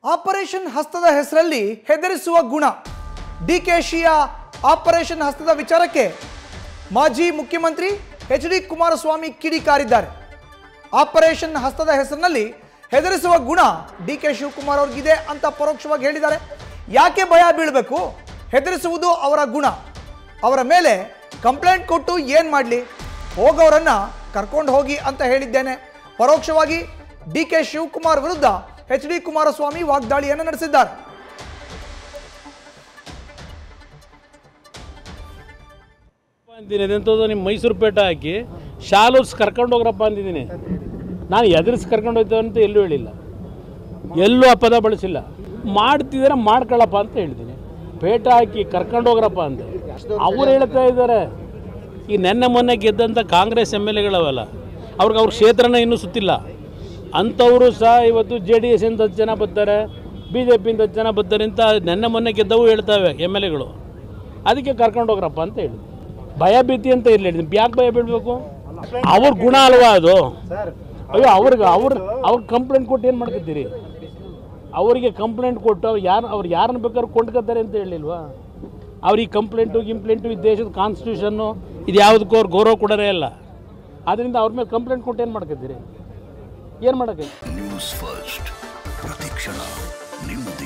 operation ಹಸ್ತದ ಹೆಸರಲ್ಲಿ ಹೆದರಿಸುವ ಗುಣ ಡಿಕೆಶಿಯ operation ಹಸ್ತದ ವಿಚಾರಕ್ಕೆ ಮಾಜಿ ಮುಖ್ಯಮಂತ್ರಿ ಎಚ್ ಡಿ ಕುಮಾರಸ್ವಾಮಿ ಕಿಡಿಕಾರಿದ್ದಾರೆ ಆಪರೇಷನ್ ಹಸ್ತದ ಹೆಸರಿನಲ್ಲಿ ಹೆದರಿಸುವ ಗುಣ ಡಿ ಕೆ ಶಿವಕುಮಾರ್ ಅವ್ರಿಗಿದೆ ಅಂತ ಪರೋಕ್ಷವಾಗಿ ಹೇಳಿದ್ದಾರೆ ಯಾಕೆ ಭಯ ಬೀಳಬೇಕು ಹೆದರಿಸುವುದು ಅವರ ಗುಣ ಅವರ ಮೇಲೆ ಕಂಪ್ಲೇಂಟ್ ಕೊಟ್ಟು ಏನು ಮಾಡಲಿ ಹೋಗೋರನ್ನ ಕರ್ಕೊಂಡು ಹೋಗಿ ಅಂತ ಹೇಳಿದ್ದೇನೆ ಪರೋಕ್ಷವಾಗಿ ಡಿ ಕೆ ಶಿವಕುಮಾರ್ ವಿರುದ್ಧ ಎಚ್ ಡಿ ಕುಮಾರಸ್ವಾಮಿ ವಾಗ್ದಾಳಿಯನ್ನು ನಡೆಸಿದ್ದಾರೆ ಅಂತೀನಿ ಎಂಥದ್ದು ನಿಮ್ಮ ಮೈಸೂರು ಪೇಟ ಹಾಕಿ ಶಾಲೂಸ್ ಕರ್ಕೊಂಡು ಹೋಗ್ರಪ್ಪ ಅಂದಿದ್ದೀನಿ ನಾನು ಎದುರಿಸಿ ಕರ್ಕೊಂಡು ಹೋಗ್ತೇವೆ ಅಂತ ಎಲ್ಲೂ ಹೇಳಿಲ್ಲ ಎಲ್ಲೂ ಆ ಪದ ಬಳಸಿಲ್ಲ ಮಾಡ್ತಿದ್ದಾರೆ ಮಾಡ್ಕೊಳ್ಳಪ್ಪ ಅಂತ ಹೇಳ್ತೀನಿ ಪೇಟ ಹಾಕಿ ಕರ್ಕೊಂಡು ಹೋಗ್ರಪ್ಪ ಅಂತ ಅವ್ರು ಹೇಳ್ತಾ ಇದ್ದಾರೆ ಈ ನೆನ್ನೆ ಮೊನ್ನೆ ಗೆದ್ದಂಥ ಕಾಂಗ್ರೆಸ್ ಎಮ್ ಎಲ್ ಎಗಳವಲ್ಲ ಅವ್ರಿಗೆ ಅವ್ರ ಕ್ಷೇತ್ರನ ಇನ್ನೂ ಸುತ್ತಿಲ್ಲ ಅಂಥವರು ಸಹ ಇವತ್ತು ಜೆ ಡಿ ಎಸ್ ಇಂದ ಹತ್ತು ಜನ ಬರ್ತಾರೆ ಬಿ ಜೆ ಪಿಯಿಂದ ಹತ್ತು ಜನ ಬರ್ತಾರೆ ಅಂತ ನೆನ್ನೆ ಮೊನ್ನೆ ಗೆದ್ದವು ಹೇಳ್ತಾವೆ ಎಮ್ ಎಲ್ ಎಗಳು ಅದಕ್ಕೆ ಕರ್ಕೊಂಡು ಹೋಗ್ರಪ್ಪ ಅಂತ ಹೇಳಿದ್ರು ಭಯ ಭೀತಿ ಅಂತ ಇರಲಿ ಯಾಕೆ ಭಯ ಬೀಳಬೇಕು ಅವ್ರ ಗುಣ ಅಲ್ವಾ ಅದು ಅಯ್ಯೋ ಅವ್ರಿಗೆ ಅವ್ರ ಅವ್ರ ಕಂಪ್ಲೇಂಟ್ ಕೊಟ್ಟು ಏನು ಮಾಡ್ಕೊತೀರಿ ಅವರಿಗೆ ಕಂಪ್ಲೇಂಟ್ ಕೊಟ್ಟು ಅವ್ರು ಯಾರು ಅವ್ರು ಯಾರನ್ನ ಬೇಕಾದ್ರೂ ಕೊಂಡ್ಕೊತಾರೆ ಅಂತ ಹೇಳಿಲ್ವಾ ಅವ್ರಿಗೆ ಕಂಪ್ಲೇಂಟು ಗಿಂಪ್ಲೇಂಟು ಈ ದೇಶದ ಕಾನ್ಸ್ಟಿಟ್ಯೂಷನ್ನು ಇದು ಯಾವುದಕ್ಕೂ ಅವ್ರು ಗೌರವ ಕೊಡೋರೇ ಇಲ್ಲ ಆದ್ದರಿಂದ ಅವ್ರ ಮೇಲೆ ಕಂಪ್ಲೇಂಟ್ ಕೊಟ್ಟು ಏನು ಮಾಡ್ಕೊತೀರಿ ಏನು ಮಾಡೋಕ್ಕೆ ನ್ಯೂಸ್ ಫಸ್ಟ್ ಪ್ರತಿಕ್ಷಣ ನಿಮ್ಮದೇ